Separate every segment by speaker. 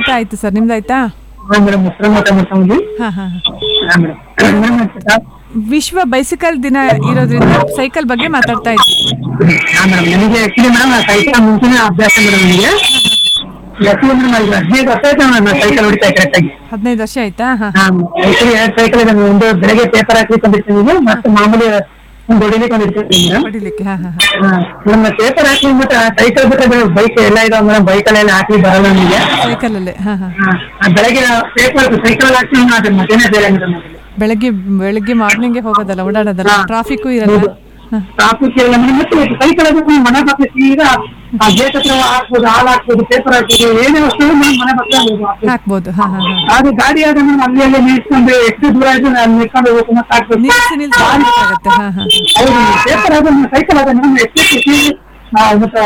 Speaker 1: ಊಟ ಆಯ್ತು ಸರ್ ನಿಮ್ದಾಯ್ತಾ
Speaker 2: ಹಾ ಮೇಡಮ್ ಮೊಸರು ಊಟ ಮಾಡ್ಕೊಂಡ್ವಿ
Speaker 1: ಹಾ ಹಾ ಹಾ.
Speaker 2: ಹಾ ಮೇಡಮ್ ಮೇಡಮ್
Speaker 1: ವಿಶ್ವ ಬೈಸಿಕಲ್ ದಿನ ಇರೋದ್ರಿಂದ ಸೈಕಲ್ ಬಗ್ಗೆ ಮಾತಾಡ್ತಾ ಇದ್ವಿ
Speaker 2: ಹಾ ಮೇಡಮ್ ನನಗೆ ಆಕ್ಚುಲಿ ಮೇಡಮ್ ಸೈಕಲ್ ಮುಂಚೆನೇ ಅಭ್ಯಾಸ ಮೇಡಮ್ ನನಗೆ ಆಕ್ಚುಲಿ ಮೇಡಮ್ ಅಲ್ಲಿ ಹದಿನೈದು ವರ್ಷ ಆಯ್ತು ನಾನು ಸೈಕಲ್ ಹೊಡಿತಾ ಕರೆಕ್ಟ್ ಆಗಿ
Speaker 1: ಹದಿನೈದು ವರ್ಷ ಆಯ್ತಾ ಹಾ
Speaker 2: ಹಾ ಆಕ್ಚುಲಿ ಎರಡು ಸೈಕಲ್ ಇದೆ ಒಂದು ಬೆಳಗ್ಗೆ ಪೇಪರ್ ಹಾಕ್ಲಿಕ್ಕೆ ಒಂದಿರ್ತೀನಿ ಮತ್ತೆ ಮಾಮೂಲಿ ಒಂದು ಹೊಡಿಲಿಕ್ಕೆ ಒಂದಿರ್ತೀನಿ ಮೇಡಮ್
Speaker 1: ಹೊಡಿಲಿಕ್ಕೆ ಹಾ ಹಾ ಹಾ
Speaker 2: ನಮ್ಮ ಪೇಪರ್ ಹಾಕಿ ಮತ್ತೆ ಸೈಕಲ್ ಬಿಟ್ಟರೆ ಬೈಕ್ ಎಲ್ಲ ಇದಾವೆ ಮೇಡಮ್ ಬೈಕಲ್ಲೆಲ್ಲ ಹಾಕಿ ಬರಲ್ಲ ನನಗೆ
Speaker 1: ಸೈಕಲಲ್ಲೇ ಹಾ ಹಾ
Speaker 2: ಹಾ, ಆ ಬೆಳಗ್ಗೆ ಪೇಪರ್ ಸೈಕಲ್ ಹಾಕಿ ಅದು ಮಧ್ಯಾಹ್ನ ಬೇರೆ ಮೇಡಮ್
Speaker 1: ಬೆಳಗ್ಗೆ ಬೆಳಗ್ಗೆ ಮಾರ್ನಿಂಗ್ ಹೋಗೋದಲ್ಲ ಓಡಾಡೋದಲ್ಲ
Speaker 2: ಹಾ.
Speaker 1: ಟ್ರಾಫಿಕ್ಕು ಇರಲ್ಲ ಹಾ.
Speaker 2: ಟ್ರಾಫಿಕ್ ಎಲ್ಲ ಮತ್ತೆ ಸೈಕಲ್ ಅದು ಮನೆ ಪಕ್ಕ ಸೀದಾ ಆ ಗೇಟ್ ಹತ್ರ ಹಾಕ್ಬೋದು ಹಾಲು ಹಾಕ್ಬೋದು ಪೇಪರ್ ಹಾಕ್ಬೋದು ಏನೇ ವಸ್ತು ಮೇಡಮ್ ಮನೆ ಪಕ್ಕ ಹಾಕ್ಬೋದು.
Speaker 1: ಹಾಕ್ಬೋದು ಹಾ ಹಾ ಹಾ
Speaker 2: ಅದು ಗಾಡಿ ಆದ ಮೇಡಮ್ ಅಲ್ಲಿ ಅಲ್ಲಿ ನಿಲ್ಸ್ಕೊಂಡು ಎಷ್ಟು ದೂರ ಆಯ್ತು ನಾನು ನಿಲ್ಕೊಂಡು ಹೋಗ್ಬೇಕು ಮತ್ತೆ ಹಾಕ್ಬೇಕು
Speaker 1: ನಿಲ್ಸಿ ನಿಲ್ಸಿ ಹೋಗ್ಬೇಕಾಗತ್ತೆ ಹಾ ಹಾ
Speaker 2: ಹೌದು ಪೇಪರ್ ಆದ ಸೈಕಲ್ ಆದ ಮೇಡಮ್ ಎಷ್ಟು ಮತ್ತೆ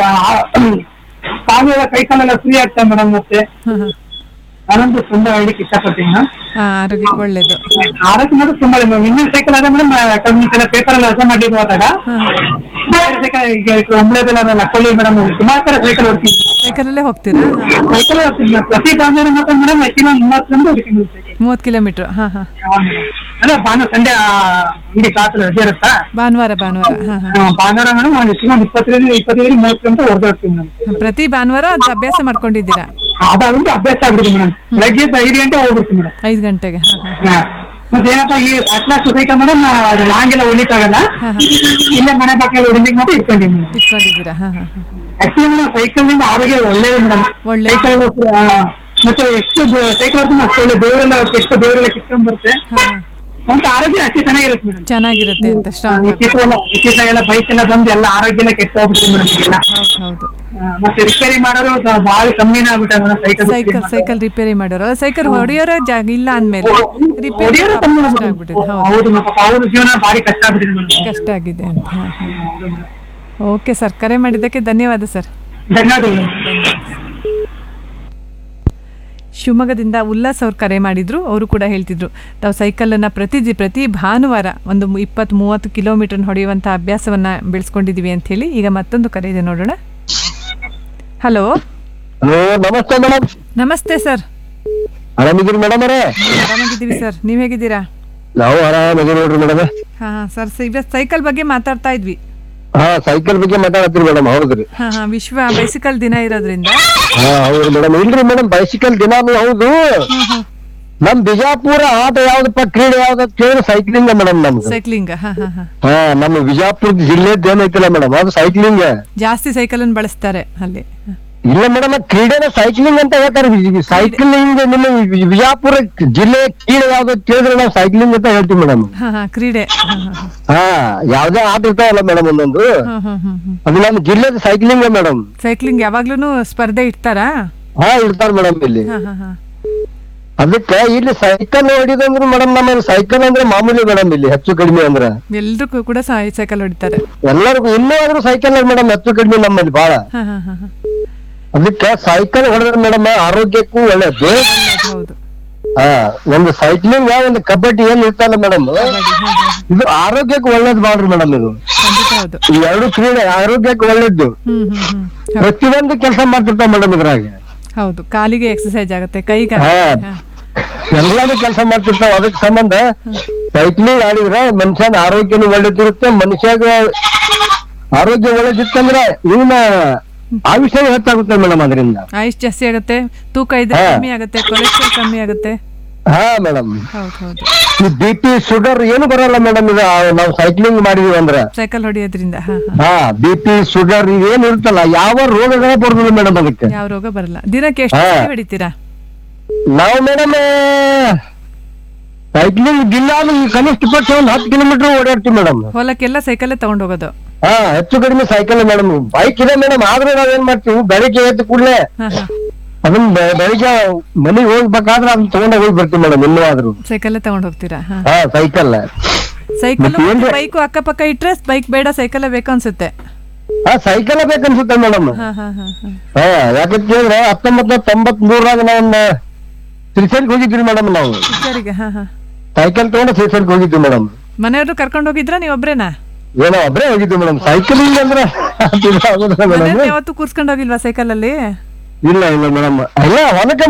Speaker 2: ಕಾಲೆಲ್ಲ ಕೈ ಕಾಲೆಲ್ಲ ಫ್ರೀ ಆಗ್ತದೆ ಮೇಡಮ್ ಮತ್ತೆ
Speaker 1: ಹಾ ಹಾ
Speaker 2: ನಾನಂತೂ ತುಂಬಾ ಹೇಳಲಿಕ್ಕೆ ಇಷ್ಟಪಡ್ತೀನಿ ಮೇಡಮ್
Speaker 1: ಹಾ ಆರೋಗ್ಯಕ್ಕೆ ಒಳ್ಳೇದು
Speaker 2: ಆರೋಗ್ಯ ಮಾತ್ರ ತುಂಬಾ ಇದೆ ಮೇಡಮ್ ಇನ್ನೊಂದು ಸೈಕಲ್ ಆದ ಮೇಡಮ್ ಕಮ್ಮಿ ಸಲ ಪೇಪರ್ ಎಲ್ಲ ರಜೆ ಮಾಡಿ ಹೋದಾಗ
Speaker 1: ಹಾ
Speaker 2: ಸೈಕಲ್ ಈಗ ಒಂಬಳೆದೆಲ್ಲ ಕೊಳ್ಳಿ ಮೇಡಮ್ ಸುಮಾರು ತರ ಸೈಕಲ್ ಹೊಡ್ತೀನಿ
Speaker 1: ಸೈಕಲಲ್ಲೇ ಹೋಗ್ತೀರಾ ಹಾ.
Speaker 2: ಸೈಕಲ್ ಹೊಡ್ತೀನಿ ಪ್ರತಿ ಭಾನುವಾರ ಮಾತ್ರ ಮೇಡಮ್ ಹೆಚ್ಚಿನ ಮೂವತ್ತೊಂದು ಹೊಡಿತೀನಿ ಸೈಕಲ್
Speaker 1: ಮೂವತ್ತು ಕಿಲೋಮೀಟರ್ ಹಾ ಹಾ
Speaker 2: ಅಲ್ಲ ಭಾನು ಸಂಡೆ ಇಡೀ ಕ್ಲಾಸ್ ರಜೆ ಇರುತ್ತಾ
Speaker 1: ಭಾನುವಾರ ಭಾನುವಾರ ಹಾ ಹಾ
Speaker 2: ಆ, ಭಾನುವಾರ ಮೇಡಮ್ ಒಂದು ಹೆಚ್ಚಿನ ಒಂದು ಇಪ್ಪತ್ತರಿಂದ ಇಪ್ಪತ್ತೈದು ಮೂವತ್ತು ಕಿಲೋಮೀಟರ್ ಹೊಡೆದಿರ್ತೀನಿ ಮೇಡಮ್
Speaker 1: ಪ್ರತಿ ಭಾನುವಾರ ಅದು ಅಭ್ಯಾಸ ಮಾಡ್ಕೊಂಡಿದ್ದೀರಾ
Speaker 2: ಅದಾಗುತ್ತೆ ಅಭ್ಯಾಸ ಆಗ್ಬಿಡುತ್ತೆ ಮೇಡಮ್ ಬೆಳಗ್ಗೆ ಎದ್ದು ಐದು ಗಂಟೆ ಹೋಗ್ಬಿಡ್ತೀನಿ ಮೇಡಮ್
Speaker 1: ಐದು ಗಂಟೆಗೆ ಹಾ ಹಾ
Speaker 2: ಹಾ. ಮತ್ತೆ ಏನಪ್ಪ ಈ ಅಟ್ಲಾಸ್ ಸೈಕಲ್ ಮೇಡಮ್ ಅದು ಲಾಂಗೆಲ್ಲ ಹೊಡಿತಾಗಲ್ಲ
Speaker 1: ಹಾ ಹಾ
Speaker 2: ಇಲ್ಲೇ ಮನೆ ಪಕ್ಕ ಹೊಡಿಲಿಕ್ಕೆ ಮಾತ್ರ ಇಟ್ಕೊಂಡಿದ್ದೀನಿ ಮೇಡಮ್
Speaker 1: ಇಟ್ಕೊಂಡಿದ್ದೀರಾ ಹಾ ಹಾ ಹಾ
Speaker 2: ಆಕ್ಚುಲಿ ಮೇಡಮ್ ಸೈಕಲ್ ನಿಂದ ಆರೋಗ್ಯ ಒಳ್ಳೇದು ಮೇಡಮ್
Speaker 1: ಒಳ್ಳೆ
Speaker 2: ಸೈಕಲ್ ಮತ್ತೆ ಎಷ್ಟು ಸೈಕಲ್ ಹೊಡ್ತೀನಿ ಅಷ್ಟು ಒಳ್ಳೆ ದೇವರೆಲ್ಲ ಎಷ್ಟು ದೇವರೆಲ್ಲ ಕಿತ್ಕೊಂಡ್ ಬರುತ್ತೆ
Speaker 1: ಹಾ
Speaker 2: ಅಂತ ಆರೋಗ್ಯ ಅಷ್ಟೇ ಚೆನ್ನಾಗಿರುತ್ತೆ ಮೇಡಮ್
Speaker 1: ಚೆನ್ನಾಗಿರುತ್ತೆ ಅಂತ ಸ್ಟ್ರಾಂಗ್
Speaker 2: ಇತ್ತೀಚೆಗೆಲ್ಲ ಇತ್ತೀಚೆಗೆಲ್ಲ ಬೈಕ್ ಎಲ್ಲ ಬಂದು ಎಲ್ಲ ಆರೋಗ್ಯ ಎಲ್ಲ ಕೆಟ್ಟ ಹೋಗ್ಬಿಟ್ಟು ಮೇಡಮ್ ಈಗೆಲ್ಲ
Speaker 1: ಹೌದು ಹೌದು
Speaker 2: ಆ, ಮತ್ತೆ ರಿಪೇರಿ ಮಾಡೋರು ಸ- ಭಾಳ ಕಮ್ಮಿನೇ ಆಗ್ಬಿಟ್ಟ madam cycle
Speaker 1: cycle cycle repair ಮಾಡೋರು ಸೈಕಲ್ ಹೊಡೆಯೋರ ಜಾಗ ಇಲ್ಲ ಅಂದ್ಮೇಲೆ ರಿಪೇರಿ
Speaker 2: ಹೊಡಿಯೋರು ಕಮ್ಮಿ
Speaker 1: ಕಷ್ಟ
Speaker 2: ಆಗ್ಬಿಟ್ಟಿದೆ.
Speaker 1: ಆಗ್ಬಿಟ್ಟಿದೆ ಹೌದು
Speaker 2: ಹೌದು ಪಾಪ ಅವ್ರ ಜೀವನ ಭಾರಿ ಕಷ್ಟ ಆಗ್ಬಿಟ್ಟಿದೆ ಮೇಡಮ್
Speaker 1: ಕಷ್ಟ ಆಗಿದೆ ಅಂತ ಹಾ, ಹಾ. ಓಕೆ ಸರ್ ಕರೆ ಮಾಡಿದ್ದಕ್ಕೆ ಧನ್ಯವಾದ ಸರ್
Speaker 2: ಧನ್ಯವಾದಗಳು
Speaker 1: ಶಿವಮೊಗ್ಗದಿಂದ ಉಲ್ಲಾಸ್ ಅವ್ರು ಕರೆ ಮಾಡಿದ್ರು ಅವರು ಕೂಡ ಹೇಳ್ತಿದ್ರು ತಾವು ಸೈಕಲನ್ನು ಪ್ರತಿ ಜಿ ಪ್ರತಿ ಭಾನುವಾರ ಒಂದು ಇಪ್ಪತ್ತು ಮೂವತ್ತು ಕಿಲೋಮೀಟರ್ ಹೊಡೆಯುವಂಥ ಅಭ್ಯಾಸವನ್ನು ಬೆಳೆಸ್ಕೊಂಡಿದ್ದೀವಿ ಅಂಥೇಳಿ ಈಗ ಮತ್ತೊಂದು ಕರೆ ಇದೆ ನೋಡೋಣ ಹಲೋ
Speaker 3: ಹಲೋ ನಮಸ್ತೆ ಮೇಡಮ್
Speaker 1: ನಮಸ್ತೆ ಸರ್
Speaker 3: ಆರಾಮಿದ್ದೀರಿ ಮೇಡಮ್ ಅವರೇ
Speaker 1: ಆರಾಮಾಗಿದ್ದೀವಿ ಸರ್ ನೀವು ಹೇಗಿದ್ದೀರಾ
Speaker 3: ನಾವು ಆರಾಮಿದ್ದೀವಿ ನೋಡ್ರಿ ಮೇಡಮ್
Speaker 1: ಹಾಂ ಹಾಂ ಸರ್ ಈಗ ಸೈಕಲ್ ಬಗ್ಗೆ ಮಾತಾಡ್ತಾ ಇದ್ವಿ
Speaker 3: ಹಾ ಸೈಕಲ್ ಬಗ್ಗೆ ಮಾತಾಡತ್ತೀರಿ ಮೇಡಮ್ ಹೌದ್ರಿ
Speaker 1: ಹಾಂ ಹಾಂ ವಿಶ್ವ ಬೈಸಿಕಲ್ ದಿನ ಇರೋದ್ರಿಂದ
Speaker 3: ಹಾ ಹೌದು ಮೇಡಮ್ ಇಲ್ರಿ ಮೇಡಮ್ ಬೈಸಿಕಲ್ ದಿನಾನು ಹೌದು ನಮ್ ಬಿಜಾಪುರ ಆಟ ಯಾವ್ದಪ್ಪ ಕ್ರೀಡೆ ಯಾವ್ದು ಅಂತ ಕೇಳಿದ್ರೆ ಸೈಕ್ಲಿಂಗ್ ಮೇಡಮ್ ನಮ್ದು
Speaker 1: ಸೈಕ್ಲಿಂಗ್ ಹಾಂ ಹಾಂ ಹಾಂ
Speaker 3: ಹಾ ನಮ್ಮ ಬಿಜಾಪುರ ಜಿಲ್ಲೆದ್ ಏನೈತಿಲ್ಲ ಮೇಡಮ್ ಅದು ಸೈಕ್ಲಿಂಗ್
Speaker 1: ಜಾಸ್ತಿ ಸೈಕಲನ್ನು ಬಳಸ್ತಾರೆ ಅಲ್ಲಿ
Speaker 3: ಇಲ್ಲ ಮೇಡಮ್ ಕ್ರೀಡೆನ ಸೈಕ್ಲಿಂಗ್ ಅಂತ ಹೇಳ್ತಾರೆ ಸೈಕ್ಲಿಂಗ್ ನಿಮ್ಮ ವಿ- ಬಿಜಾಪುರ ಜಿಲ್ಲೆ ಕ್ರೀಡೆ ಯಾವ್ದು ಅಂತ ಕೇಳಿದ್ರೆ ನಾವು ಸೈಕ್ಲಿಂಗ್ ಅಂತ ಹೇಳ್ತೀವಿ ಮೇಡಮ್
Speaker 1: ಹಾಂ ಹಾಂ ಕ್ರೀಡೆ ಹಾಂ ಹಾಂ
Speaker 3: ಹಾ ಯಾವ್ದೇ ಆಟ ಇರ್ತಾವಲ್ಲ ಮೇಡಮ್ ಒಂದೊಂದು
Speaker 1: ಹಾಂ ಹಾಂ ಹಾಂ ಹಾಂ
Speaker 3: ಅದು ನಮ್ಮ ಜಿಲ್ಲೆದ ಸೈಕ್ಲಿಂಗ್ ಮೇಡಮ್
Speaker 1: ಸೈಕ್ಲಿಂಗ್ ಯಾವಾಗ್ಲೂ ಸ್ಪರ್ಧೆ ಇಡ್ತಾರಾ
Speaker 3: ಹಾ ಇರ್ತಾರ ಮೇಡಮ್ ಇಲ್ಲಿ
Speaker 1: ಹಾ ಹಾ ಹಾ
Speaker 3: ಅದಕ್ಕೆ ಇಲ್ಲಿ ಸೈಕಲ್ ಹೊಡಿದಂದ್ರೆ ಮೇಡಮ್ ನಮ್ಮಲ್ಲಿ ಸೈಕಲ್ ಅಂದ್ರೆ ಮಾಮೂಲಿ ಮೇಡಮ್ ಇಲ್ಲಿ ಹೆಚ್ಚು ಕಡಿಮೆ ಅಂದ್ರೆ
Speaker 1: ಎಲ್ರಿಗೂ ಕೂಡ ಸೈ- ಸೈಕಲ್ ಹೊಡಿತಾರೆ
Speaker 3: ಎಲ್ಲರಿಗೂ ಇನ್ನೂ ಆದ್ರೂ ಸೈಕಲ್ ಮೇಡಮ್ ಹೆಚ್ಚು ಕಡಿಮೆ ನಮ್ಮಲ್ಲಿ ಬಾಳ
Speaker 1: ಹಾ ಹಾ ಹಾ ಹಾ
Speaker 3: ಅದಕ್ಕೆ ಸೈಕಲ್ ಹೊಡೆದ್ರೆ ಮೇಡಮ್ ಆರೋಗ್ಯಕ್ಕೂ ಒಳ್ಳೇದು
Speaker 1: ಒಳ್ಳೇದು, ಹೌದು
Speaker 3: ಹಾ ಒಂದು ಸೈಕ್ಲಿಂಗ್ ಒಂದು ಕಬಡ್ಡಿ ಏನ್ ಇರ್ತಲ್ಲ ಮೇಡಮ್
Speaker 1: ಕಬಡ್ಡಿ ಹಾ ಹಾ
Speaker 3: ಇದು ಆರೋಗ್ಯಕ್ಕೆ ಒಳ್ಳೇದು ಮಾಡ್ರಿ ಮೇಡಮ್ ಇದು
Speaker 1: ಖಂಡಿತ ಹೌದು
Speaker 3: ಈ ಎರಡು ಕ್ರೀಡೆ ಆರೋಗ್ಯಕ್ಕೆ ಒಳ್ಳೇದು
Speaker 1: ಹ್ಮ್ ಹ್ಮ್ ಹ್ಮ್ ಹೌದು.
Speaker 3: ಪ್ರತಿಯೊಂದು ಕೆಲಸ ಮಾಡ್ತಿರ್ತಾವ ಮೇಡಮ್ ಇದ್ರಾಗ
Speaker 1: ಹೌದು ಕಾಲಿಗೆ ಎಕ್ಸರ್ಸೈಸ್ ಆಗುತ್ತೆ ಕೈಗೆ
Speaker 3: ಹಾ.
Speaker 1: ಆಗುತ್ತೆ. ಹಾ.
Speaker 3: ಎಲ್ಲಾನು ಕೆಲಸ ಮಾಡ್ತಿರ್ತಾವ ಅದಕ್ಕೆ ಸಂಬಂಧ ಸೈಕ್ಲಿಂಗ್ ಆಡಿದ್ರೆ ಮನುಷ್ಯನ ಆರೋಗ್ಯನೂ ಒಳ್ಳೇದಿರುತ್ತೆ ಮನುಷ್ಯಾಗ ಆರೋಗ್ಯ ಒಳ್ಳೇದಿತ್ತಂದ್ರೆ ಇವನ ಆಯುಷ್ಯ ಹೆಚ್ಚಾಗುತ್ತೆ ಮೇಡಮ್ ಅದರಿಂದ
Speaker 1: ಆಯುಷ್ ಜಾಸ್ತಿ ಆಗುತ್ತೆ ತೂಕ ಇದ್ರೆ
Speaker 3: ಹಾ.
Speaker 1: ಕಮ್ಮಿ ಆಗುತ್ತೆ ಕೊಲೆಸ್ಟ್ರಾಲ್ ಕಮ್ಮಿ ಆಗುತ್ತೆ
Speaker 3: ಹಾ ಮೇಡಮ್
Speaker 1: ಹೌದು ಹೌದು
Speaker 3: ಈ ಬಿ ಪಿ ಶುಗರ್ ಏನು ಬರಲ್ಲ ಮೇಡಮ್ ಇದು ಆ, ನಾವು ಸೈಕ್ಲಿಂಗ್ ಮಾಡಿದೀವಿ ಅಂದ್ರೆ
Speaker 1: ಸೈಕಲ್ ಹೊಡಿಯೋದ್ರಿಂದ ಹಾ ಹಾ
Speaker 3: ಹಾ ಬಿ ಪಿ ಶುಗರ್ ಇವೇನು ಇರುತ್ತಲ್ಲ ಯಾವ ರೋಗಗಳೇ ಬರುದಿಲ್ಲ ಮೇಡಮ್ ಅದಕ್ಕೆ
Speaker 1: ಯಾವ ರೋಗ ಬರಲ್ಲ ದಿನಕ್ಕೆ ಎಷ್ಟು
Speaker 3: ಹಾ.
Speaker 1: ಸತಿ ಹೊಡಿತೀರಾ
Speaker 3: ನಾವು ಮೇಡಮ್ ಸೈಕ್ಲಿಂಗ್ ದಿನ ಕನಿಷ್ಠ ಪಕ್ಷ ಒಂದು ಹತ್ತು ಕಿಲೋಮೀಟರ್ ಓಡಾಡ್ತೀವಿ ಮೇಡಮ್
Speaker 1: ಹೊಲಕ್ಕೆಲ್ಲ ಸೈಕಲ್ಲೇ ತಗೊಂಡ್ ಹೋಗೋದು
Speaker 3: ಹಾ ಹೆಚ್ಚು ಕಡಿಮೆ ಸೈಕಲ್ ಮೇಡಮ್ ಬೈಕ್ ಇದೆ ಮೇಡಮ್ ಆದ್ರೆ ನಾವೇನ್ ಮಾಡ್ತೀವಿ ಬೆಳಿಗ್ಗೆ ಎದ್ದ ಕೂಡಲೇ
Speaker 1: ಹಾ ಹಾ
Speaker 3: ಅದನ್ನ ಬೆ- ಬೆಳಿಗ್ಗೆ ಮನೆಗೆ ಹೋಗ್ಬೇಕಾದ್ರೆ ಅದನ್ನ ತಗೊಂಡ ಹೋಗಿ ಬರ್ತೀವಿ ಮೇಡಮ್ ಇನ್ನೂ ಆದ್ರೂ
Speaker 1: ಸೈಕಲ್ಲೇ ತಗೊಂಡ್ ಹೋಗ್ತೀರಾ ಹಾ
Speaker 3: ಹಾ ಸೈಕಲ್
Speaker 1: ಸೈಕಲ್
Speaker 3: ಮತ್ತೆ ಏನ್ರಿ?
Speaker 1: ಬೈಕು ಅಕ್ಕಪಕ್ಕ ಇಟ್ರೆ ಬೈಕ್ ಬೇಡ ಸೈಕಲ್ ಬೇಕು ಅನ್ಸುತ್ತೆ
Speaker 3: ಹಾ ಸೈಕಲ್ ಬೇಕನ್ಸುತ್ತೆ ಮೇಡಮ್
Speaker 1: ಹಾ ಹಾ ಹಾ ಹಾ
Speaker 3: ಹಾ ಯಾಕಂತ ಹೇಳಿದ್ರೆ ಹತ್ತೊಂಬತ್ ನೂರ ತೊಂಬತ್ ಮೂರಾಗ ನಾವು ಶ್ರೀಶೈಲ್ಗೆ ಹೋಗಿದ್ವಿ ಮೇಡಮ್ ನಾವು
Speaker 1: ಸರಿಗೆ ಹಾ ಹಾ
Speaker 3: ಸೈಕಲ್ ತಗೊಂಡು ಶ್ರೀಶೈಲ್ಗೆ ಹೋಗಿದ್ವಿ ಮೇಡಮ್
Speaker 1: ಮನೆಯವ್ರು ಕರ್ಕೊಂಡು ಹೋಗಿದ್ರ ನೀವ್ ಒಬ್ರೇನಾ
Speaker 3: ಏನೋ ಒಬ್ರೇ ಹೋಗಿದ್ವಿ ಮೇಡಮ್ ಸೈಕಲಿಂಗ್ ಅಂದ್ರೆ ಆಗೋದಿಲ್ಲ ಮೇಡಮ್
Speaker 1: ಮನೆಯವ್ರು ಯಾವತ್ತೂ ಕೂರ್ಸ್ಕೊಂಡು ಹೋಗಿಲ್ವಾ ಸೈಕಲ್ ಅಲ್ಲಿ
Speaker 3: ಇಲ್ಲ ಇಲ್ಲ ಮೇಡಮ್ ಇಲ್ಲ ಹೊಲಕ್ಕೆ